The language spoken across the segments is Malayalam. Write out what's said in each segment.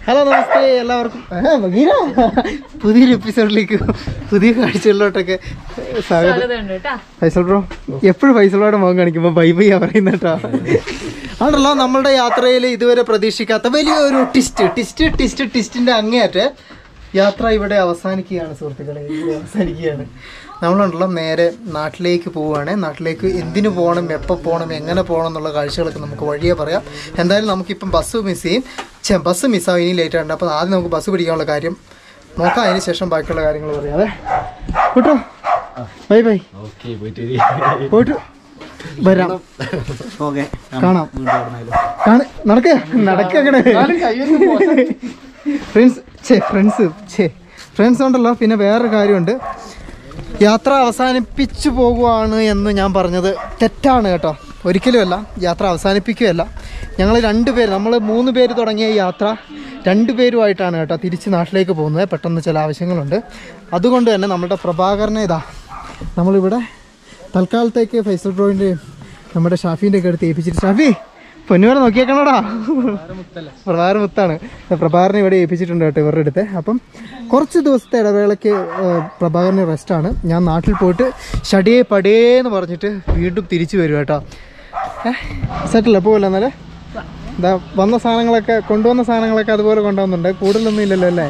ഹലോ നമസ്തേ എല്ലാവർക്കും ആ, മഗീര. പുതിയൊരു എപ്പിസോഡിലേക്ക് പുതിയ കാഴ്ചകളിലോട്ടൊക്കെ സ്വാഗതം ഫൈസൽ ബ്രോ എപ്പോഴും ഫൈസൽ ബ്രോയുടെ മുഖം കാണിക്കുമ്പോൾ ബൈ ബൈ പറയുന്ന കേട്ടോ ആണല്ലോ നമ്മളുടെ യാത്രയിൽ ഇതുവരെ പ്രതീക്ഷിക്കാത്ത വലിയൊരു ടിസ്റ്റ് ടിസ്റ്റ് ടിസ്റ്റ് ടിസ്റ്റിന്റെ അങ്ങേയറ്റ് യാത്ര ഇവിടെ അവസാനിക്കുകയാണ് സുഹൃത്തുക്കളെ ഇവിടെ അവസാനിക്കുകയാണ് നമ്മളുണ്ടല്ലോ നേരെ നാട്ടിലേക്ക് പോവുകയാണ് നാട്ടിലേക്ക് എന്തിനു പോകണം എപ്പോൾ പോകണം എങ്ങനെ പോകണം എന്നുള്ള കാഴ്ചകളൊക്കെ നമുക്ക് വഴിയെ പറയാം എന്തായാലും നമുക്കിപ്പം ബസ് മിസ് ചെയ്യും ഛെ, ബസ് മിസ്സാവും ഇനി ലേറ്റ് ആയിട്ട് അപ്പോൾ ആദ്യം നമുക്ക് ബസ് പിടിക്കാനുള്ള കാര്യം നോക്കാം അതിന് ശേഷം ബാക്കിയുള്ള കാര്യങ്ങൾ പറയാതെ കേട്ടോ ബൈ ബൈ പോയിട്ട് വരാം കാണാം കാണ- നടക്ക നടക്ക അങ്ങനെ ഫ്രണ്ട്സ് ഛേ ഫ്രണ്ട്സ് ഛേ ഫ്രണ്ട്സ് ഉണ്ടല്ലോ പിന്നെ വേറൊരു കാര്യമുണ്ട് യാത്ര അവസാനിപ്പിച്ചു പോകുവാണ് എന്ന് ഞാൻ പറഞ്ഞത് തെറ്റാണ് കേട്ടോ ഒരിക്കലുമല്ല യാത്ര അവസാനിപ്പിക്കുകയല്ല ഞങ്ങൾ രണ്ട് പേര് നമ്മൾ മൂന്ന് പേര് തുടങ്ങിയ ഈ യാത്ര രണ്ട് പേരുമായിട്ടാണ് കേട്ടോ തിരിച്ച് നാട്ടിലേക്ക് പോകുന്നത് പെട്ടെന്ന് ചില ആവശ്യങ്ങളുണ്ട് അതുകൊണ്ട് തന്നെ നമ്മുടെ പ്രഭാകരനെ ഇതാ നമ്മളിവിടെ തൽക്കാലത്തേക്ക് ഫൈസൽ ബ്രോയിൻ്റെയും നമ്മുടെ ഷാഫീൻ്റെ ഒക്കെ അടുത്ത് ഏൽപ്പിച്ചിട്ട് ഷാഫി പൊന്നുവരെ നോക്കിയേക്കണോടാ പ്രഭാകരൻ മുത്താണ് പ്രഭാകരനെ ഇവിടെ ഏൽപ്പിച്ചിട്ടുണ്ട് കേട്ടോ ഇവരുടെ അടുത്ത് അപ്പം കുറച്ച് ദിവസത്തെ ഇടവേളയ്ക്ക് ഏഹ്, പ്രഭാകരന് റെസ്റ്റാണ് ഞാൻ നാട്ടിൽ പോയിട്ട് ഷടിയെ പടേന്ന് പറഞ്ഞിട്ട് വീണ്ടും തിരിച്ചു വരും കേട്ടോ ഏഹ് സെറ്റല്ലേ പോകല്ലോ എന്നാലേ എന്താ വന്ന സാധനങ്ങളൊക്കെ കൊണ്ടുവന്ന സാധനങ്ങളൊക്കെ അതുപോലെ കൊണ്ടുവന്നുണ്ട് കൂടുതലൊന്നും ഇല്ലല്ലോ അല്ലേ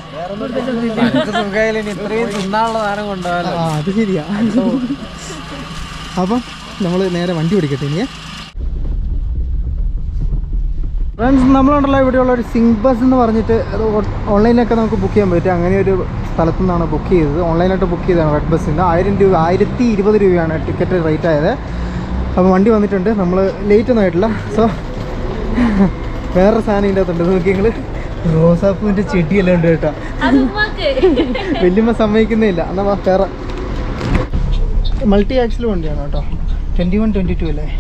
ആ അത് ശരിയാ അപ്പം നമ്മൾ നേരെ വണ്ടി പിടിക്കട്ടെ ഇനിയേ ഫ്രണ്ട്സ് നമ്മളുണ്ടല്ലോ ഇവിടെയുള്ള ഒരു സിങ്ക് ബസ് എന്ന് പറഞ്ഞിട്ട് അത് ഓൺലൈനിലൊക്കെ നമുക്ക് ബുക്ക് ചെയ്യാൻ പറ്റും അങ്ങനെ ഒരു സ്ഥലത്തു നിന്നാണ് ബുക്ക് ചെയ്തത് ഓൺലൈനായിട്ട് ബുക്ക് ചെയ്തതാണ് റെഡ് ബസ്സിൻ്റെ ആയിരം രൂപ ആയിരത്തി ഇരുപത് രൂപയാണ് ടിക്കറ്റ് റേറ്റ് ആയത് അപ്പോൾ വണ്ടി വന്നിട്ടുണ്ട് നമ്മൾ ലേറ്റ് ഒന്നും ആയിട്ടില്ല സോ വേറൊരു സാധനം ഇതിൻ്റെ അകത്തുണ്ട് നോക്കി നിങ്ങൾ റോസാപ്പൂവിൻ്റെ ചെടിയെല്ലാം ഉണ്ട് കേട്ടോ വല്യമ്മ സമ്മതിക്കുന്നേ ഇല്ല എന്നാ വാ വേറെ മൾട്ടി ആക്സിൽ വണ്ടിയാണ് കേട്ടോ ട്വൻറ്റി വൺ ട്വൻറ്റി ടു അല്ലേ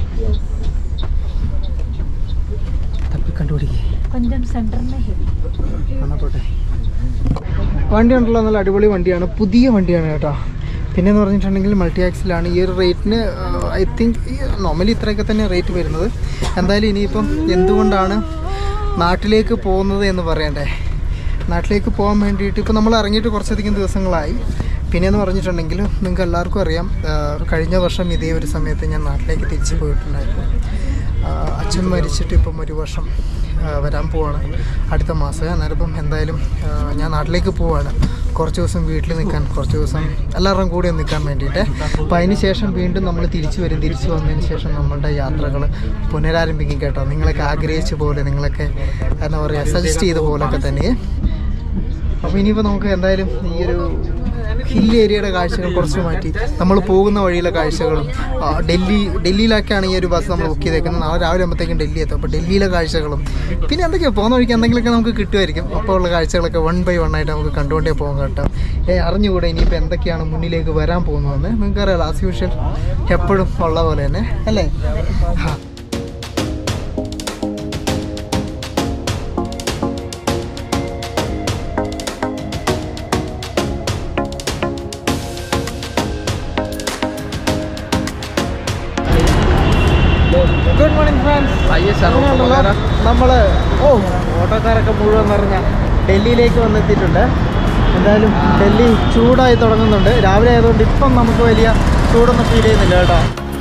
തപ്പി കണ്ടുപിടിക്കേ కొంచెం సెంటర్ में है എന്നാ പോട്ടെ വണ്ടി ഉണ്ടല്ലോ നല്ല അടിപൊളി വണ്ടിയാണ് പുതിയ വണ്ടിയാണ് കേട്ടോ പിന്നെ എന്ന് പറഞ്ഞിട്ടുണ്ടെങ്കിൽ മൾട്ടി ആക്സിലാണ് ഈ ഒരു റേറ്റിന് ഐ തിങ്ക് നോർമലി ഇത്രയൊക്കെ തന്നെ റേറ്റ് വരുന്നത് എന്തായാലും ഇനിയിപ്പം എന്തുകൊണ്ടാണ് നാട്ടിലേക്ക് പോകുന്നത് എന്ന് പറയണ്ടേ നാട്ടിലേക്ക് പോകാൻ വേണ്ടിയിട്ട് ഇപ്പോൾ നമ്മൾ ഇറങ്ങിയിട്ട് കുറച്ചധികം ദിവസങ്ങളായി പിന്നെ എന്ന് പറഞ്ഞിട്ടുണ്ടെങ്കിൽ നിങ്ങൾക്ക് എല്ലാവർക്കും അറിയാം ആ, കഴിഞ്ഞ വർഷം ഇതേ ഒരു സമയത്ത് ഞാൻ നാട്ടിലേക്ക് തിരിച്ചു പോയിട്ടുണ്ടായിരുന്നു ആ, അച്ഛൻ മരിച്ചിട്ട് ഇപ്പം ഒരു വർഷം ആ, വരാൻ പോവാണ് അടുത്ത മാസം അന്നേരം ഇപ്പം എന്തായാലും ആ, ഞാൻ നാട്ടിലേക്ക് പോവാണ് കുറച്ച് ദിവസം വീട്ടിൽ നിൽക്കാൻ കുറച്ച് ദിവസം എല്ലാവരുടെയും കൂടെ നിൽക്കാൻ വേണ്ടിയിട്ട് അപ്പോൾ അതിന് ശേഷം വീണ്ടും നമ്മൾ തിരിച്ചു വരും തിരിച്ചു വന്നതിന് ശേഷം നമ്മളുടെ യാത്രകൾ പുനരാരംഭിക്കും കേട്ടോ നിങ്ങളൊക്കെ ആഗ്രഹിച്ച പോലെ നിങ്ങളൊക്കെ എന്താ പറയുക സജസ്റ്റ് ചെയ്ത പോലൊക്കെ തന്നെ അപ്പോൾ ഇനിയിപ്പോൾ നമുക്ക് എന്തായാലും ഈ ഒരു ഹിൽ ഏരിയയുടെ കാഴ്ചകൾ കുറച്ച് മാറ്റി നമ്മൾ പോകുന്ന വഴിയിലെ കാഴ്ചകളും ആ, ഡൽഹി ഡൽഹിയിലൊക്കെയാണ് ഈ ഒരു ബസ് നമ്മൾ ബുക്ക് ചെയ്തേക്കുന്നത് നാളെ രാവിലെ ആകുമ്പോഴത്തേക്കും ഡൽഹി എത്തും അപ്പോൾ ഡൽഹിയിലെ കാഴ്ചകളും പിന്നെ എന്തൊക്കെയാണ് പോകുന്ന വഴിക്ക് എന്തെങ്കിലുമൊക്കെ നമുക്ക് കിട്ടുമായിരിക്കും അപ്പോൾ ഉള്ള കാഴ്ചകളൊക്കെ വൺ ബൈ വൺ ആയിട്ട് നമുക്ക് കണ്ടുകൊണ്ടേ പോകാൻ കേട്ടോ ഏ അറിഞ്ഞുകൂടെ ഇനിയിപ്പോൾ എന്തൊക്കെയാണ് മുന്നിലേക്ക് വരാൻ പോകുന്നതെന്ന് നിങ്ങൾക്കറിയാം ആസ് യൂഷ്വൽ എപ്പോഴും ഉള്ള പോലെ തന്നെ അല്ലേ ആ ഗുഡ് മോർണിംഗ് ഫ്രണ്ട്സ് നമ്മൾ ഓ ഓട്ടോക്കാരൊക്കെ മുഴുവൻ നിറഞ്ഞ ഡൽഹിയിലേക്ക് വന്നെത്തിയിട്ടുണ്ട് എന്തായാലും ഡൽഹി ചൂടായി തുടങ്ങുന്നുണ്ട് രാവിലെ ആയതുകൊണ്ട് ഇപ്പം നമുക്ക് വലിയ ചൂടൊന്നും ഫീൽ ചെയ്യുന്നില്ല കേട്ടോ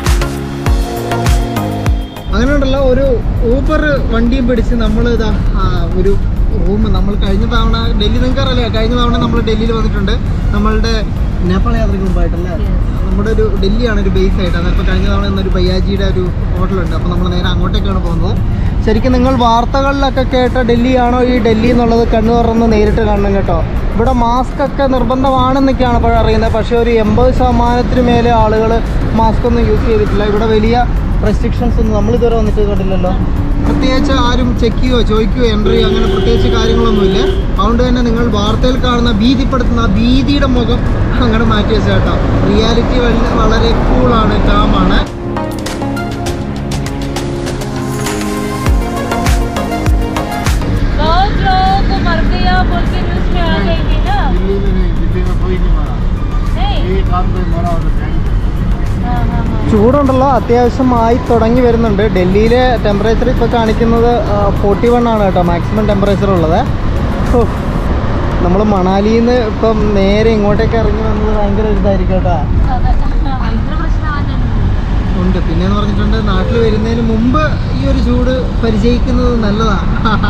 അങ്ങനെ ഉണ്ടല്ലോ ഒരു ഊബർ വണ്ടിയും പിടിച്ച് നമ്മൾ ഇതാ ആ, ഒരു റൂം നമ്മൾ കഴിഞ്ഞ തവണ ഡൽഹി നിങ്ങൾക്ക് അറിയില്ല കഴിഞ്ഞ തവണ നമ്മൾ ഡൽഹിയിൽ വന്നിട്ടുണ്ട് നമ്മളുടെ നേപ്പാൾ യാത്രയ്ക്ക് മുമ്പായിട്ടല്ലേ നമ്മുടെ ഒരു ഡൽഹിയാണ് ഒരു ബേസ് ആയിട്ട് അതിപ്പോൾ കഴിഞ്ഞ തവണ ഇന്നൊരു ബയ്യാജിയുടെ ഒരു ഹോട്ടലുണ്ട് അപ്പോൾ നമ്മൾ നേരെ അങ്ങോട്ടേക്കാണ് പോകുന്നത് ശരിക്കും നിങ്ങൾ വാർത്തകളിലൊക്കെ കേട്ട ഡൽഹിയാണോ ഈ ഡൽഹി എന്നുള്ളത് കണ്ണു തുറന്ന് നേരിട്ട് കാണണം കേട്ടോ ഇവിടെ മാസ്ക് ഒക്കെ നിർബന്ധമാണെന്നൊക്കെയാണ് ഇപ്പോൾ അറിയുന്നത് പക്ഷേ ഒരു എൺപത് ശതമാനത്തിന് മേലെ ആളുകൾ മാസ്ക് ഒന്നും യൂസ് ചെയ്തിട്ടില്ല ഇവിടെ വലിയ റെസ്ട്രിക്ഷൻസ് ഒന്നും നമ്മളിതുവരെ വന്നിട്ട് കണ്ടില്ലല്ലോ പ്രത്യേകിച്ച് ആരും ചെക്ക് ചെയ്യുകയോ ചോദിക്കുകയോ എൻട്രി ചെയ്യുകയോ അങ്ങനെ പ്രത്യേകിച്ച് കാര്യങ്ങളൊന്നുമില്ല അതുകൊണ്ട് തന്നെ നിങ്ങൾ വാർത്തയിൽ കാണുന്ന ഭീതിപ്പെടുത്തുന്ന ആ ഭീതിയുടെ മുഖം അങ്ങോട്ട് മാറ്റി വെച്ചാൽ കേട്ടോ റിയാലിറ്റി വളരെ കൂളാണ് കാമാണ് बहुत लोगों को मर गया बोल के न्यूज में आ गई थी ना नहीं हाँ हाँ हाँ ചൂടുണ്ടല്ലോ അത്യാവശ്യം ആയി തുടങ്ങി വരുന്നുണ്ട് ഡൽഹിയിലെ ടെമ്പറേച്ചർ ഇപ്പോൾ കാണിക്കുന്നത് ഫോർട്ടി വൺ ആണ് കേട്ടോ മാക്സിമം ടെമ്പറേച്ചർ ഉള്ളത് നമ്മൾ മണാലിയിൽ നിന്ന് ഇപ്പം നേരെ ഇങ്ങോട്ടേക്ക് ഇറങ്ങി വന്നത് ഭയങ്കര ഒരു ഇതായിരിക്കും കേട്ടോ ഭയങ്കര പ്രശ്നമാണ് ഉണ്ട് പിന്നെന്ന് പറഞ്ഞിട്ടുണ്ട് നാട്ടിൽ വരുന്നതിന് മുമ്പ് ഈ ഒരു ചൂട് പരിചയിക്കുന്നത് നല്ലതാണ്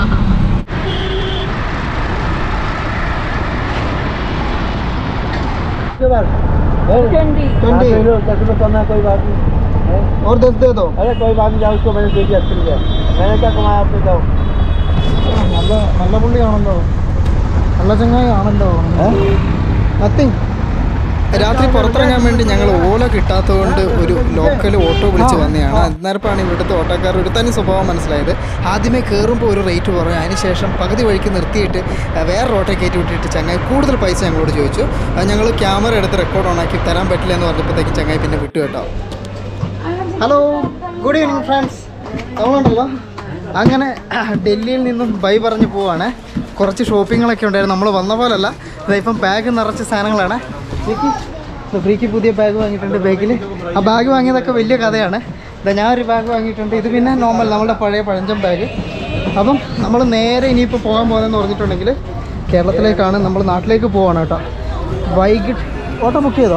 ट्वेंटी ट्वेंटी दस रुपये कम है कोई बात नहीं और दस दे दो अरे कोई बात नहीं जाओ उसको मैंने देखी अच्छी है मैंने क्या कमाया आपने जाओ നല്ല നല്ല പുള്ളിയാണല്ലോ നല്ല ചങ്ങായി ആണല്ലോ നത്തിങ് രാത്രി പുറത്തിറങ്ങാൻ വേണ്ടി ഞങ്ങൾ ഓല കിട്ടാത്തതുകൊണ്ട് ഒരു ലോക്കൽ ഓട്ടോ വിളിച്ച് വന്നതാണ് അന്നേരപ്പാണ് ഇവിടുത്തെ ഓട്ടോക്കാർ ഒരു തനി സ്വഭാവം മനസ്സിലായത് ആദ്യമേ കയറുമ്പോൾ ഒരു റേറ്റ് പറഞ്ഞു അതിനുശേഷം പകുതി വഴിക്ക് നിർത്തിയിട്ട് ആ, വേറെ ഓട്ടോ കയറ്റി വിട്ടിട്ട് ചങ്ങായി കൂടുതൽ പൈസ ഞങ്ങളോട് ചോദിച്ചു ഞങ്ങൾ ക്യാമറ എടുത്ത് റെക്കോർഡ് ഓണാക്കി തരാൻ പറ്റില്ല എന്ന് പറഞ്ഞപ്പോഴത്തേക്കും ചങ്ങായി പിന്നെ വിട്ടു കേട്ടോ ഹലോ ഗുഡ് ഈവനിങ് ഫ്രണ്ട്സ് നമ്മളുണ്ടല്ലോ അങ്ങനെ ഡൽഹിയിൽ നിന്നും ബൈ പറഞ്ഞ് പോവാണ് കുറച്ച് ഷോപ്പിങ്ങുകളൊക്കെ ഉണ്ടായിരുന്നു നമ്മൾ വന്ന പോലല്ല ഇതാ ഇപ്പം ബാഗ് നിറച്ച സാധനങ്ങളാണ് ഫ്രീക്ക് ഫ്രീക്ക് പുതിയ ബാഗ് വാങ്ങിയിട്ടുണ്ട് ബാഗിൽ ആ ബാഗ് വാങ്ങിയതൊക്കെ വലിയ കഥയാണ് ഇതാ ഞാനൊരു ബാഗ് വാങ്ങിയിട്ടുണ്ട് ഇത് പിന്നെ നോർമൽ നമ്മുടെ പഴയ പഴഞ്ചൻ ബാഗ് അപ്പം നമ്മൾ നേരെ ഇനിയിപ്പോൾ പോകാൻ പോകുന്നതെന്ന് പറഞ്ഞിട്ടുണ്ടെങ്കിൽ കേരളത്തിലേക്കാണ് നമ്മൾ നാട്ടിലേക്ക് പോവാണ് കേട്ടോ വൈകിട്ട് ഓട്ടോ ബുക്ക് ചെയ്തോ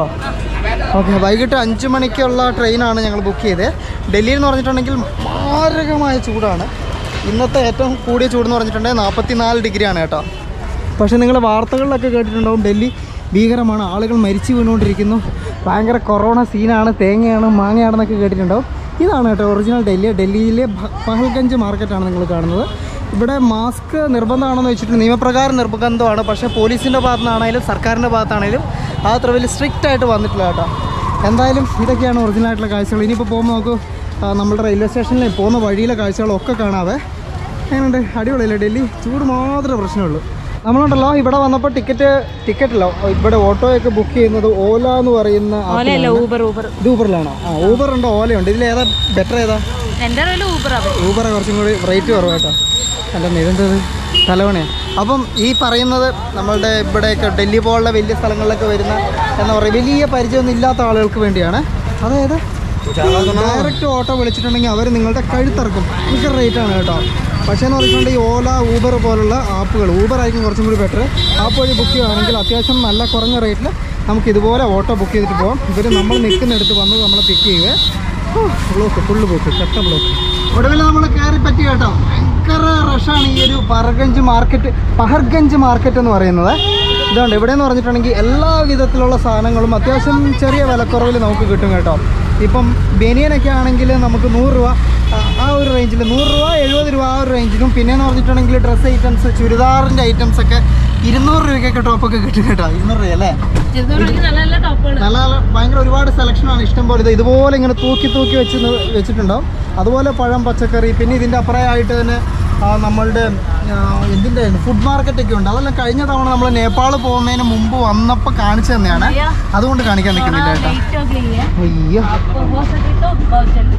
ഓക്കെ വൈകിട്ട് അഞ്ച് മണിക്കുള്ള ട്രെയിനാണ് ഞങ്ങൾ ബുക്ക് ചെയ്തത് ഡൽഹിയിൽ എന്ന് പറഞ്ഞിട്ടുണ്ടെങ്കിൽ മാരകമായ ചൂടാണ് ഇന്നത്തെ ഏറ്റവും കൂടിയ ചൂടെന്ന് പറഞ്ഞിട്ടുണ്ടെങ്കിൽ നാൽപ്പത്തി നാല് ഡിഗ്രിയാണ് കേട്ടോ പക്ഷേ നിങ്ങൾ വാർത്തകളിലൊക്കെ കേട്ടിട്ടുണ്ടാവും ഡൽഹി ഭീകരമാണ് ആളുകൾ മരിച്ചു വീണുകൊണ്ടിരിക്കുന്നു ഭയങ്കര കൊറോണ സീനാണ് തേങ്ങയാണ് മാങ്ങയാണെന്നൊക്കെ കേട്ടിട്ടുണ്ടാവും ഇതാണ് കേട്ടോ ഒറിജിനൽ ഡൽഹി ഡൽഹിയിലെ ഭ- പഹൽഗഞ്ച് മാർക്കറ്റാണ് നിങ്ങൾ കാണുന്നത് ഇവിടെ മാസ്ക് നിർബന്ധമാണെന്ന് വെച്ചിട്ട് നിയമപ്രകാരം നിർബന്ധമാണ് പക്ഷേ പോലീസിൻ്റെ ഭാഗത്തു നിന്നാണെങ്കിലും സർക്കാരിൻ്റെ ഭാഗത്താണെങ്കിലും അത് അത്ര വലിയ സ്ട്രിക്റ്റ് ആയിട്ട് വന്നിട്ടില്ല കേട്ടോ എന്തായാലും ഇതൊക്കെയാണ് ഒറിജിനൽ ആയിട്ടുള്ള കാഴ്ചകൾ ഇനിയിപ്പോൾ പോകുമ്പോൾ നമുക്ക് ആ, നമ്മുടെ റെയിൽവേ സ്റ്റേഷനിൽ പോകുന്ന വഴിയിലെ കാഴ്ചകളൊക്കെ കാണാവേ എങ്ങനെയുണ്ട് അടിപൊളിയല്ലേ ഡൽഹി ചൂട് മാത്രമേ പ്രശ്നമുള്ളൂ നമ്മളുണ്ടല്ലോ ഇവിടെ വന്നപ്പോൾ ടിക്കറ്റ് ടിക്കറ്റ് അല്ല ഇവിടെ ഓട്ടോയൊക്കെ ബുക്ക് ചെയ്യുന്നത് ഓല എന്ന് പറയുന്ന ഓലയല്ല ആപ്പിലാണ്. ഊബർ ഊബർ ഇത് ഊബറിലാണോ ആ ഊബർ ഉണ്ട് ഓലയുണ്ട് ഇതിൽ ഏതാ ബെറ്റർ ഏതാ എൻ്റെ അറിവിൽ ഊബർ അവർ ഊബർ കുറച്ചും കൂടി റേറ്റ് കുറവ് കേട്ടോ അല്ല ഇതെന്തത് തലവണയാണ് അപ്പം ഈ പറയുന്നത് നമ്മളുടെ ഇവിടെയൊക്കെ ഡൽഹി പോലുള്ള വലിയ സ്ഥലങ്ങളിലൊക്കെ വരുന്ന എന്താ പറയുക വലിയ പരിചയമൊന്നും ഇല്ലാത്ത ആളുകൾക്ക് വേണ്ടിയാണ് അതായത് ഡയറക്റ്റ് ഓട്ടോ വിളിച്ചിട്ടുണ്ടെങ്കിൽ അവർ നിങ്ങളുടെ കഴുത്തിറക്കും ഭയങ്കര റേറ്റ് ആണ് കേട്ടോ പക്ഷേ എന്ന് പറഞ്ഞിട്ടുണ്ടെങ്കിൽ ഈ ഓല ഊബർ പോലുള്ള ആപ്പുകൾ ഊബർ ആയിരിക്കും കുറച്ചും കൂടി ബെറ്റർ ആപ്പ് വഴി ബുക്ക് ചെയ്യുകയാണെങ്കിൽ അത്യാവശ്യം നല്ല കുറഞ്ഞ റേറ്റിൽ നമുക്ക് ഇതുപോലെ ഓട്ടോ ബുക്ക് ചെയ്തിട്ട് പോകാം ഇവർ നമ്മൾ നിൽക്കുന്നിടത്ത് വന്ന് നമ്മളെ പിക്ക് ചെയ്യുക ബ്ലോക്ക് ഫുള്ള് ബ്ലോക്ക് കട്ട ബ്ലോക്ക് ഒടുവിൽ നമ്മൾ കയറി പറ്റി കേട്ടോ ഭയങ്കര റഷാണ് ഈ ഒരു പഹർഗഞ്ച് മാർക്കറ്റ് പഹർഗഞ്ച് മാർക്കറ്റ് എന്ന് പറയുന്നത് ഇതുണ്ട് ഇവിടെ എന്ന് പറഞ്ഞിട്ടുണ്ടെങ്കിൽ എല്ലാ വിധത്തിലുള്ള സാധനങ്ങളും അത്യാവശ്യം ചെറിയ വിലക്കുറവിൽ നമുക്ക് കിട്ടും കേട്ടോ ഇപ്പം ബനിയനൊക്കെ ആണെങ്കിൽ നമുക്ക് നൂറ് രൂപ ആ, ആ ഒരു റേഞ്ചിൽ നൂറ് രൂപ എഴുപത് രൂപ ആ ഒരു റേഞ്ചിലും പിന്നെയെന്ന് പറഞ്ഞിട്ടുണ്ടെങ്കിൽ ഡ്രസ്സ് ഐറ്റംസ് ചുരിദാറിൻ്റെ ഐറ്റംസ് ഒക്കെ ഇരുന്നൂറ് രൂപയ്ക്കൊക്കെ ടോപ്പൊക്കെ കിട്ടും കേട്ടോ ഇരുന്നൂറ് രൂപ അല്ലേ ചെറുതുണ്ടെങ്കിൽ നല്ല നല്ല ടോപ്പുകൾ നല്ല നല്ല ഭയങ്കര ഒരുപാട് സെലക്ഷനാണ് ഇഷ്ടം പോലെ ഇത് ഇതുപോലെ ഇങ്ങനെ തൂക്കി തൂക്കി വെച്ച് നി- വെച്ചിട്ടുണ്ടാവും അതുപോലെ പഴം പച്ചക്കറി പിന്നെ ഇതിൻ്റെ അപ്പുറമായിട്ട് തന്നെ ആ, നമ്മളുടെ ആ, എന്തിൻ്റെ ഫുഡ് മാർക്കറ്റൊക്കെ ഉണ്ട് അതെല്ലാം കഴിഞ്ഞ തവണ നമ്മൾ നേപ്പാൾ പോകുന്നതിന് മുമ്പ് വന്നപ്പോൾ കാണിച്ചു തന്നെയാണ് അതുകൊണ്ട് കാണിക്കാൻ നിൽക്കുന്നില്ല കേട്ടോ वेट के लिए അയ്യോ आपको हो सके तो बहुत जल्दी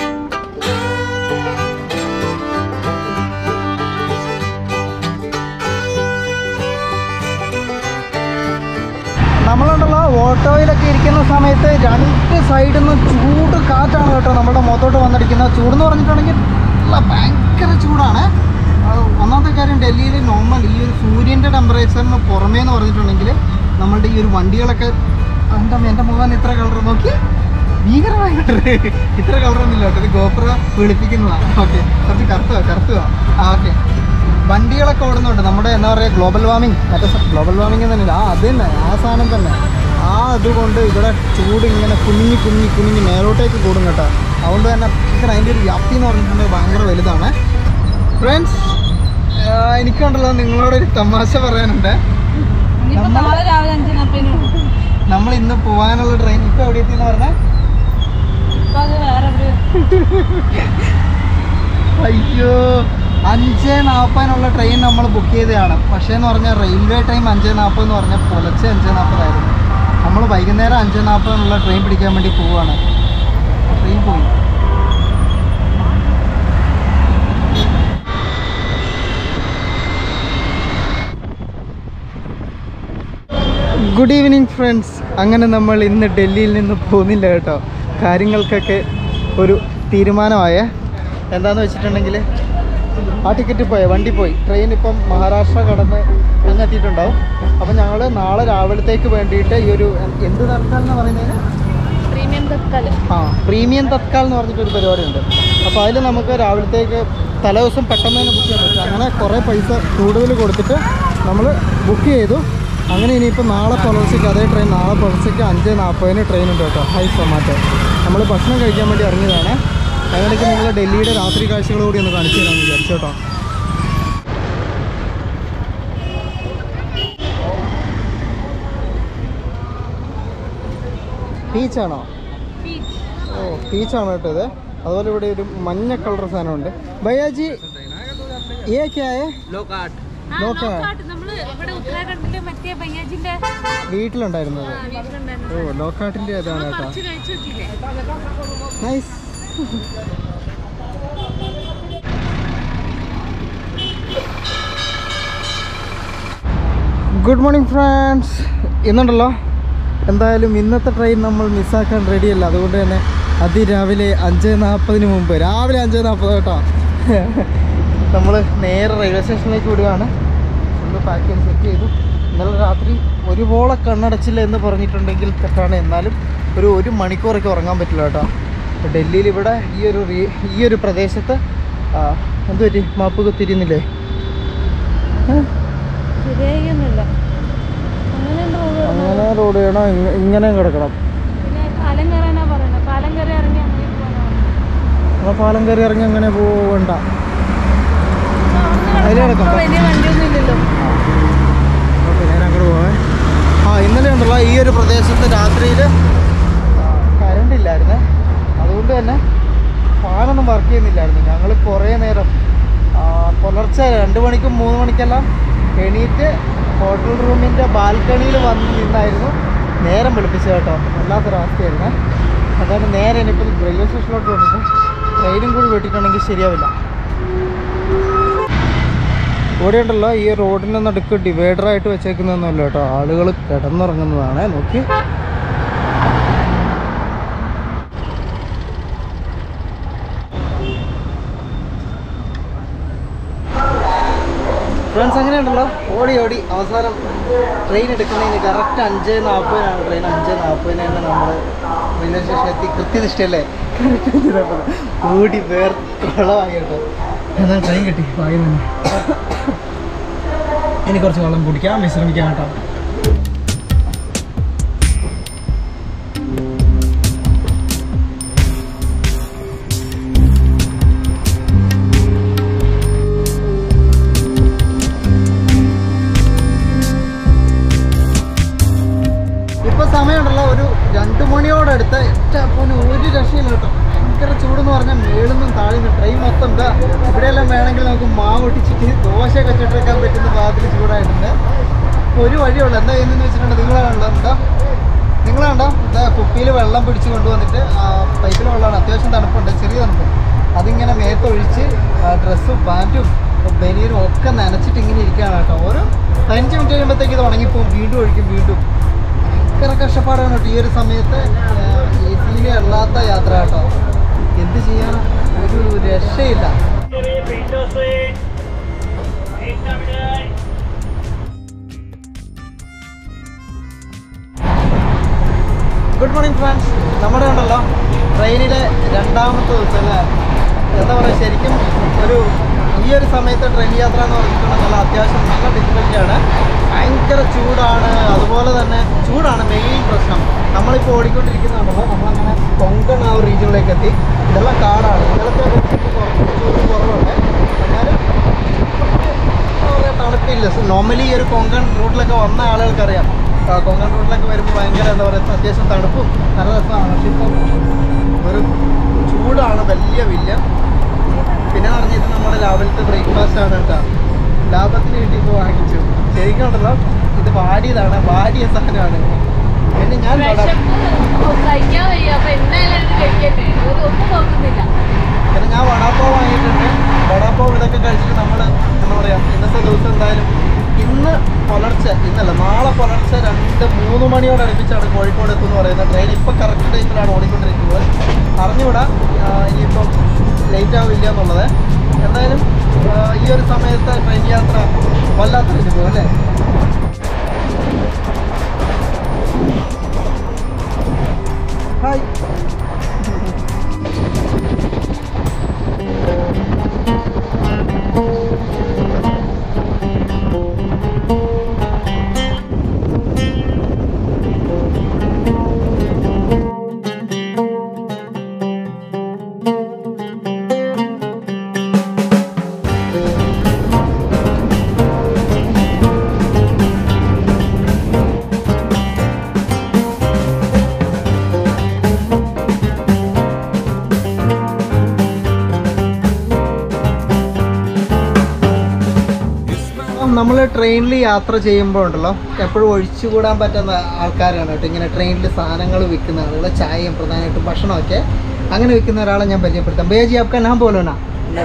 നമ്മളുണ്ടല്ലോ ഓട്ടോയിലൊക്കെ ഇരിക്കുന്ന സമയത്ത് രണ്ട് സൈഡിൽ നിന്ന് ചൂട് കാറ്റാണ് കേട്ടോ നമ്മുടെ മുഖത്തോട്ട് വന്നിരിക്കുന്നത് ചൂടെന്ന് പറഞ്ഞിട്ടുണ്ടെങ്കിൽ നല്ല ഭയങ്കര ചൂടാണ് അത് ഒന്നാമത്തെ കാര്യം ഡൽഹിയിൽ നോർമൽ ഈ ഒരു സൂര്യൻ്റെ ടെമ്പറേച്ചറിന് പുറമേ എന്ന് പറഞ്ഞിട്ടുണ്ടെങ്കിൽ നമ്മളുടെ ഈ ഒരു വണ്ടികളൊക്കെ എന്താ എൻ്റെ മുഖം ഇത്ര കളർ നോക്കി ഭീകരമായ കളർ ഇത്ര കളറൊന്നുമില്ല കേട്ടോ ഇത് ഗോപ്ര വെളുപ്പിക്കുന്നതാണ് ഓക്കെ കുറച്ച് കറുത്തുക കറുത്തുക ആ ഓക്കെ വണ്ടികളൊക്കെ ഓടുന്നുണ്ട് നമ്മുടെ എന്താ പറയുക ഗ്ലോബൽ വാർമിംഗ് മറ്റേ ഗ്ലോബൽ വാർമിംഗ് തന്നെ ആ അത് തന്നെ ആ സാധനം തന്നെ ആ അതുകൊണ്ട് ഇവിടെ ചൂട് ഇങ്ങനെ കുഞ്ഞി കുഞ്ഞി കുഞ്ഞി മേലോട്ടേക്ക് കൂടും കേട്ടോ അതുകൊണ്ട് തന്നെ ഭയങ്കര അതിൻ്റെ ഒരു വ്യാപ്തി എന്ന് പറഞ്ഞിട്ടുണ്ടെങ്കിൽ ഭയങ്കര വലുതാണ് ഫ്രണ്ട്സ് എനിക്കുണ്ടല്ലോ നിങ്ങളോട് ഒരു തമാശ പറയാനുണ്ട് ഇനിയിപ്പോ നാളെ രാവിലെ അഞ്ചിനപ്പേനും നമ്മൾ ഇന്ന് പോകാനുള്ള ട്രെയിൻ ഇപ്പോൾ എവിടെ എത്തിയെന്ന് പറഞ്ഞാൽ ഇപ്പൊ അത് വേറെ ഒരു അയ്യോ അഞ്ച് നാൽപ്പതിനുള്ള ട്രെയിൻ നമ്മൾ ബുക്ക് ചെയ്തതാണ് പക്ഷേ എന്ന് പറഞ്ഞാൽ റെയിൽവേ ടൈം അഞ്ച് നാൽപ്പത് എന്ന് പറഞ്ഞാൽ പുലർച്ചെ അഞ്ച് നാൽപ്പതായിരുന്നു നമ്മൾ വൈകുന്നേരം അഞ്ച് നാൽപ്പതിനുള്ള ട്രെയിൻ പിടിക്കാൻ വേണ്ടി പോവുകയാണ് ട്രെയിൻ പോയി ഗുഡ് ഈവനിങ് ഫ്രണ്ട്സ് അങ്ങനെ നമ്മൾ ഇന്ന് ഡൽഹിയിൽ നിന്ന് പോകുന്നില്ല കേട്ടോ കാര്യങ്ങൾക്കൊക്കെ ഒരു തീരുമാനമായ എന്താണെന്ന് വെച്ചിട്ടുണ്ടെങ്കിൽ ആ ടിക്കറ്റ് പോയി വണ്ടി പോയി ട്രെയിൻ ഇപ്പം മഹാരാഷ്ട്ര കടന്ന് അങ്ങ് എത്തിയിട്ടുണ്ടാവും അപ്പം ഞങ്ങൾ നാളെ രാവിലത്തേക്ക് വേണ്ടിയിട്ട് ഈ ഒരു എന്ത് തൽക്കാൽ എന്ന് പറയുന്നതിന് പ്രീമിയം തക്കാല് ആ പ്രീമിയം തത്കാൽ എന്ന് പറഞ്ഞിട്ടൊരു പരിപാടിയുണ്ട് അപ്പോൾ അതിൽ നമുക്ക് രാവിലത്തേക്ക് തലേദിവസം പെട്ടെന്ന് തന്നെ ബുക്ക് ചെയ്യാൻ പറ്റും അങ്ങനെ കുറേ പൈസ കൂടുതൽ കൊടുത്തിട്ട് നമ്മൾ ബുക്ക് ചെയ്തു അങ്ങനെ ഇനിയിപ്പോൾ നാളെ പുലർച്ചയ്ക്ക് അതേ ട്രെയിൻ നാളെ പുലർച്ചയ്ക്ക് അഞ്ച് നാൽപ്പതിന് ട്രെയിൻ ഉണ്ട് കേട്ടോ ഹൈ സൊമാറ്റോ നമ്മൾ ഭക്ഷണം കഴിക്കാൻ വേണ്ടി ഇറങ്ങിയതാണ് അതിനിടയ്ക്ക് നിങ്ങൾ ഡൽഹിയുടെ രാത്രി കാഴ്ചകൾ കൂടി ഒന്ന് കാണിച്ചു തരാമെന്ന് വിചാരിച്ചു കേട്ടോ ബീച്ചാണോ ഓ പീച്ചാണ് കേട്ടോ ഇത് അതുപോലെ ഇവിടെ ഒരു മഞ്ഞ കളർ സാധനമുണ്ട് ഭയ്യാജി ഏ ക്യാ ഹേ? लोकाट നോക്കാം നമ്മള് ഇവിടെ ഉത്തരാഖണ്ഡിലെ മറ്റേ ബയ്യാജിന്റെ വീട്ടിലുണ്ടായിരുന്നത് വീട്ടിലുണ്ടായിരുന്നു ഓ ലോക്കാട്ടിൻ്റെ അതാണ് കേട്ടോ കുറച്ച് കഴിച്ചു നോക്കിയില്ലേ നൈസ് ഗുഡ് മോർണിംഗ് ഫ്രണ്ട്സ് ഇന്നുണ്ടല്ലോ എന്തായാലും ഇന്നത്തെ ട്രെയിൻ നമ്മൾ മിസ്സാക്കാൻ റെഡിയല്ല അതുകൊണ്ട് തന്നെ അതിരാവിലെ അഞ്ച് നാൽപ്പതിന് മുമ്പ് രാവിലെ അഞ്ച് നാൽപ്പത് കേട്ടോ നമ്മൾ നേരെ റെയിൽവേ സ്റ്റേഷനിലേക്ക് വിടുകയാണ് ഫുള്ള് പാക്ക് ചെയ്ത് സെറ്റ് ചെയ്തു ഇന്നലെ രാത്രി ഒരുപോലെ കണ്ണടച്ചില്ല എന്ന് പറഞ്ഞിട്ടുണ്ടെങ്കിൽ തെറ്റാണ് എന്നാലും ഒരു ഒരു മണിക്കൂറൊക്കെ ഉറങ്ങാൻ പറ്റില്ല കേട്ടോ ഇപ്പൊ ഡൽഹിയിൽ ഇവിടെ ഈ ഒരു റീ- ഈ ഒരു പ്രദേശത്ത് ആ, എന്ത് പറ്റി മാപ്പ് തിരിയുന്നില്ലേ ശരിയായൊന്നുമില്ല അങ്ങനെ ഉണ്ട് റോഡ് അങ്ങനെ റോഡ് ചെയ്യണം ഇങ്ങ- ഇങ്ങനെ കിടക്കണം പിന്നെ പാലം കയറാനാ പറയുന്നത് പാലം കയറി ഇറങ്ങി അങ്ങനെ പോകാനാണ് ആ പാലം കയറി ഇറങ്ങി അങ്ങനെ പോവണ്ട അതിലേ കിടക്കാം വലിയ വണ്ടിയൊന്നും ഇല്ലല്ലോ ഓക്കെ ഞാൻ അങ്ങോട്ട് പോവേ ആ ഇന്നലെ ഉണ്ടല്ലോ ഈ ഒരു പ്രദേശത്ത് രാത്രിയിൽ കറണ്ട് ഇല്ലായിരുന്നേ അതുകൊണ്ട് തന്നെ ഫാനൊന്നും വർക്ക് ചെയ്യുന്നില്ലായിരുന്നു ഞങ്ങൾ കുറേ നേരം ആ, പുലർച്ചെ രണ്ട് മണിക്കും മൂന്ന് മണിക്കെല്ലാം എണീറ്റ് ഹോട്ടൽ റൂമിൻ്റെ ബാൽക്കണിയിൽ വന്ന് നിന്നായിരുന്നു നേരം വെളുപ്പിച്ചത് കേട്ടോ വല്ലാത്തൊരവസ്ഥയായിരുന്നേ അതാണ് നേരെ ഇനിയിപ്പോൾ റെയിൽവേ സ്റ്റേഷനിലോട്ട് വന്നിട്ട് ട്രെയിനും കൂടി വെട്ടിയിട്ടുണ്ടെങ്കിൽ ശരിയാവില്ല ഇവിടെ ഉണ്ടല്ലോ ഈ റോഡിൻ്റെ നടുക്ക് ഡിവൈഡറായിട്ട് വെച്ചേക്കുന്നതൊന്നുമല്ല കേട്ടോ ആളുകൾ കിടന്നുറങ്ങുന്നതാണ് നോക്കി ഫ്രണ്ട്സ് അങ്ങനെ ഉണ്ടല്ലോ ഓടി ഓടി അവസാനം ട്രെയിൻ എടുക്കുന്നതിന് കറക്റ്റ് അഞ്ച് നാൽപ്പതിനാണ് ട്രെയിൻ അഞ്ച് നാൽപ്പതിന് തന്നെ നമ്മൾ റെയിൽവേ സ്റ്റേഷനിൽ എത്തി കൃത്യനിഷ്ഠയല്ലേ ഓടി വേർ കുളമായി കേട്ടോ എന്നാൽ ട്രെയിൻ കിട്ടി വായി തന്നെ ഇനി കുറച്ച് വെള്ളം കുടിക്കാം വിശ്രമിക്കാം കേട്ടോ ഇപ്പൊ സമയമുണ്ടല്ലോ ഒരു രണ്ട് മണിയോടടുത്ത് ഏറ്റവും ഒരു രക്ഷയില്ല കേട്ടോ ഭയങ്കര ചൂടെന്ന് പറഞ്ഞാൽ മേളുന്നും താഴ്ന്നു ട്രെയിൻ മൊത്തം എന്താ ഇവിടെയെല്ലാം വേണമെങ്കിൽ നമുക്ക് മാവ് ഒട്ടിച്ചിട്ട് ദോശയൊക്കെ ചുട്ടെടുക്കാൻ പറ്റുന്ന ഭാഗത്തിൽ ചൂടായിട്ടുണ്ട് ഇപ്പൊ ഒരു വഴിയുള്ളൂ എന്താ ചെയ്യുന്നതെന്ന് വെച്ചിട്ടുണ്ടെങ്കിൽ നിങ്ങളാണല്ലോ എന്താ നിങ്ങളാണ്ടോ എന്താ കുപ്പിയിൽ വെള്ളം പിടിച്ച് കൊണ്ടുവന്നിട്ട് പൈപ്പിൽ വെള്ളമാണ് അത്യാവശ്യം തണുപ്പുണ്ട് ചെറിയ തണുപ്പ് അതിങ്ങനെ മേത്തൊഴിച്ച് ഡ്രസ്സും പാൻറ്റും ബനിയനും ഒക്കെ നനച്ചിട്ട് ഇങ്ങനെ ഇരിക്കുകയാണ് കേട്ടോ ഓരോ പതിനഞ്ച് മിനിറ്റ് കഴിയുമ്പോഴത്തേക്ക് ഇത് ഉണങ്ങിപ്പോവും വീണ്ടും ഒഴിക്കും വീണ്ടും ഭയങ്കര കഷ്ടപ്പാടാണ് കേട്ടോ ഈ ഒരു സമയത്ത് എ സിയിൽ അല്ലാത്ത യാത്ര കേട്ടോ എന്ത് ചെയ്യാൻ ഒരു രക്ഷയില്ല window seat good morning friends നമ്മുടെ ഉണ്ടല്ലോ ട്രെയിനിലെ രണ്ടാമത്തെ ദിവസം അല്ലേ എന്താ പറയുക ശരിക്കും ഒരു ഈ ഒരു സമയത്ത് ട്രെയിൻ യാത്ര എന്ന് പറഞ്ഞിട്ടുണ്ടെങ്കിൽ നല്ല അത്യാവശ്യം നല്ല ഡിഫിക്കൽറ്റിയാണ് ഭയങ്കര ചൂടാണ് അതുപോലെ തന്നെ ചൂടാണ് മെയിൻ പ്രശ്നം നമ്മളിപ്പോൾ ഓടിക്കൊണ്ടിരിക്കുന്നുണ്ടല്ലോ നമ്മളങ്ങനെ കൊങ്കൺ ആ ഒരു റീജിയനിലേക്ക് എത്തി ഇതെല്ലാം കാടാണ് ഇന്നലത്തെ അപേക്ഷിച്ച് കുറച്ച് ചൂട് കുറവുണ്ട് എന്നാലും എന്താ പറയുക തണുപ്പില്ല നോർമലി ഈ ഒരു കൊങ്കൺ റൂട്ടിലൊക്കെ വന്ന ആളുകൾക്കറിയാം ആ, കൊങ്കൺ റൂട്ടിലൊക്കെ വരുമ്പോൾ ഭയങ്കര എന്താ പറയുക അത്യാവശ്യം തണുപ്പും നല്ല രസമാണ് പക്ഷെ ഇപ്പം ഒരു ചൂടാണ് വലിയ വലിയ പിന്നെ പറഞ്ഞിട്ട് നമ്മുടെ രാവിലത്തെ ബ്രേക്ക്ഫാസ്റ്റ് ആണ് കേട്ടോ ലാഭത്തിന് വേണ്ടി ഇപ്പോൾ വാങ്ങിച്ചു ശരിക്കും ഉണ്ടല്ലോ ഇത് വാടിയതാണ് വാടിയ സാധനമാണ് പിന്നെ ഞാൻ വട- വിശപ്പ് കഴിക്കാൻ വയ്യ അപ്പൊ എന്തായാലും ഇത് കഴിക്കട്ടെ ഒരു ഒന്നും നോക്കുന്നില്ല പിന്നെ ഞാൻ വടാപ്പാവ് വാങ്ങിയിട്ടുണ്ട് വടാപ്പാവ് ഇതൊക്കെ കഴിച്ചിട്ട് നമ്മൾ എന്താ പറയുക ഇന്നത്തെ ദിവസം എന്തായാലും ഇന്ന് പുലർച്ചെ ഇന്നല്ല നാളെ പുലർച്ചെ രണ്ട് മൂന്ന് മണിയോട് അടുപ്പിച്ചാണ് കോഴിക്കോട് എത്തുമെന്ന് പറയുന്നത് ട്രെയിൻ ഇപ്പോൾ കറക്റ്റ് ടൈമിലാണ് ഓടിക്കൊണ്ടിരിക്കുന്നത് അറിഞ്ഞുകൂടാ ആ, ഇനിയിപ്പം ലേറ്റ് ആവില്ല എന്നുള്ളത് എന്തായാലും ആ, ഈ ഒരു സമയത്ത് ട്രെയിൻ യാത്ര വല്ലാത്തൊരു അനുഭവം അല്ലേ ഹായ് നമ്മൾ ട്രെയിനിൽ യാത്ര ചെയ്യുമ്പോൾ ഉണ്ടല്ലോ എപ്പോഴും ഒഴിച്ചുകൂടാൻ പറ്റുന്ന ആൾക്കാരാണ് കേട്ടോ ഇങ്ങനെ ട്രെയിനിൽ സാധനങ്ങൾ വിൽക്കുന്ന ആളുകൾ ചായയും പ്രധാനമായിട്ടും ഭക്ഷണമൊക്കെ അങ്ങനെ വിൽക്കുന്ന ഒരാളെ ഞാൻ പരിചയപ്പെടുത്താം ബേജി आपका नाम बोलो ना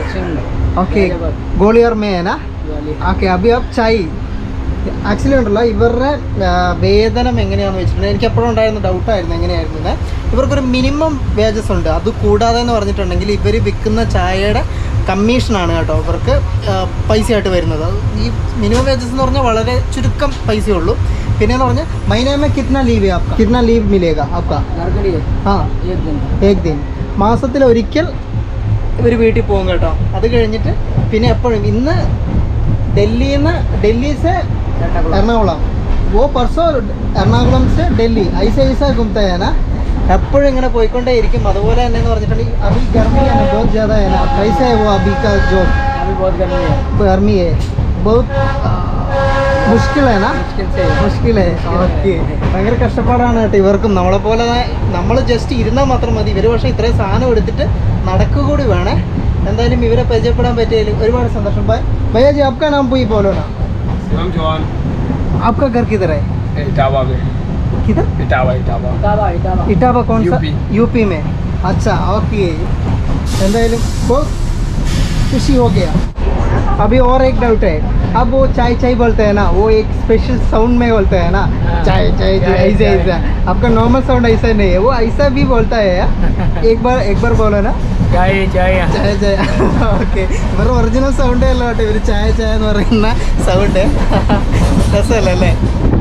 ഓക്കെ ഗോളിയർ മേ ना ഓക്കെ അഭി അബ് ചായ് ആക്ച്വലി ഉണ്ടല്ലോ ഇവരുടെ ആ, വേതനം എങ്ങനെയാണെന്ന് വെച്ചിട്ടുണ്ടെങ്കിൽ എനിക്ക് എപ്പോഴും ഉണ്ടായിരുന്ന ഡൗട്ടായിരുന്നു എങ്ങനെയായിരുന്നു എന്ന്. ഇവർക്കൊരു മിനിമം വേജസ് ഉണ്ട് അത് കൂടാതെ എന്ന് പറഞ്ഞിട്ടുണ്ടെങ്കിൽ ഇവർ വിൽക്കുന്ന ചായയുടെ കമ്മീഷനാണ് കേട്ടോ ഇവർക്ക് ആ, പൈസയായിട്ട് വരുന്നത് അത് ഈ മിനിമം വേജസ് എന്ന് പറഞ്ഞാൽ വളരെ ചുരുക്കം പൈസയേ ഉള്ളൂ പിന്നെ എന്ന് പറഞ്ഞാൽ മൈനമേ കിतना ലീവ് आपका कितना ലീവ് मिलेगा आपका घर के लिए ആ एक दिन ഏക് ദിൻ മാസത്തിൽ ഒരിക്കൽ ഇവർ വീട്ടിൽ പോകും കേട്ടോ അത് കഴിഞ്ഞിട്ട് പിന്നെ എപ്പോഴും ഇന്ന് ഡൽഹിയിൽ നിന്ന് ഡൽഹി സെ എറണാകുളം ഓ പെർസോ എറണാകുളം സെ ഡൽഹി ഐസ ഐസ ഗുംതയാണ് എപ്പോഴും ഇങ്ങനെ പോയിക്കൊണ്ടേ ഇരിക്കും അതുപോലെ തന്നെ എന്ന് പറഞ്ഞിട്ടുണ്ടെങ്കിൽ അഭി ഗർമിയാണ് ബഹുത് ജ്യാദ है ना कैसे है वो अभी का जॉब अभी बहुत गर्मी है गर्मी है बहुत आ, मुश्किल है ना मुश्किल से മുഷ്കിൽ ഓക്കെ ഭയങ്കര കഷ്ടപ്പാടാണ് കേട്ടോ ഇവർക്കും നമ്മളെ പോലെ നമ്മൾ ജസ്റ്റ് ഇരുന്നാൽ മാത്രം മതി ഇവർ പക്ഷേ ഇത്രയും സാധനം എടുത്തിട്ട് നടക്കുക കൂടി വേണേ എന്തായാലും ഇവരെ പരിചയപ്പെടാൻ പറ്റിയതിൽ ഒരുപാട് സന്തോഷം ബൈ भैया जी आपका नाम पूरी बोलो ना शिवम चौहान आपका घर किधर है इटावा में किधर इटावा इटावा इटावा इटावा इटावा कौन सा यूपी। यूपी में अच्छा ओके എന്തായാലും बहुत खुशी हो गया अभी और एक डाउट है अब वो चाय चाय बोलते हैं ना वो एक स्पेशल साउंड में बोलते हैं ना हाँ। चाय चाय चाय चाय, ऐसे चाय। ऐसा आपका नॉर्मल साउंड ऐसा नहीं है वो ऐसा भी बोलता है यार एक बार एक बार बोलो ना चाय चाय ചായ ചായ ഓക്കെ ഇവരുടെ ഒറിജിനൽ സൗണ്ടേ അല്ല കേട്ടോ ഇവർ ചായ ചായ എന്ന് പറയുന്ന സൗണ്ട് രസമല്ലേ അല്ലേ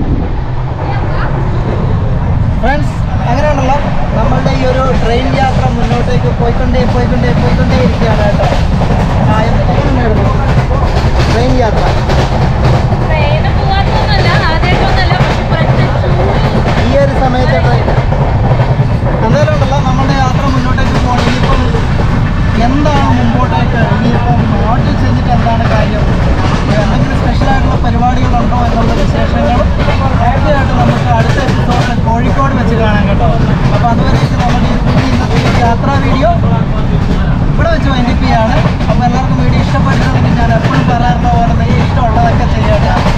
ഫ്രണ്ട്സ് അങ്ങനെയാണല്ലോ നമ്മളുടെ ഈ ഒരു ട്രെയിൻ യാത്ര മുന്നോട്ടേക്ക് പോയിക്കൊണ്ടേ പോയിക്കൊണ്ടേ പോയിക്കൊണ്ടേ ഇരിക്കുകയാണ് കേട്ടോ ആ എങ്ങനെയുണ്ടായിരുന്നു ട്രെയിൻ യാത്ര ട്രെയിന് പോകാത്തതൊന്നുമല്ല ആദ്യമായിട്ടൊന്നുമല്ല പക്ഷെ പ്രത്യേകിച്ച് ഈ ഒരു സമയത്തെ ട്രെയിൻ എന്തായാലും ഉണ്ടല്ലോ നമ്മുടെ യാത്ര മുന്നോട്ടേക്ക് പോകണം ഇനിയിപ്പം എന്താണ് മുമ്പോട്ടേക്ക് ഇനിയിപ്പം നാട്ടിൽ ചെന്നിട്ട് എന്താണ് കാര്യം എന്തെങ്കിലും സ്പെഷ്യലായിട്ടുള്ള പരിപാടികളുണ്ടോ എന്നുള്ള വിശേഷങ്ങളും തീർച്ചയായിട്ടും നമുക്ക് അടുത്ത എപ്പിസോഡിൽ കോഴിക്കോട് വെച്ച് കാണാം കേട്ടോ അപ്പോൾ അതുവരേക്ക് നമ്മുടെ ഈ പുതിയ ഇന്നത്തെ ഈ യാത്രാ വീഡിയോ ഇവിടെ വെച്ച് വൈൻഡിപ്പ് ചെയ്യാണ് അപ്പോൾ എല്ലാവർക്കും വീഡിയോ ഇഷ്ടപ്പെട്ടിട്ടുണ്ടെങ്കിൽ ഞാൻ എപ്പോഴും പറയാറുള്ള പോലെ തന്നെ ഇഷ്ടമുള്ളതൊക്കെ ചെയ്യാം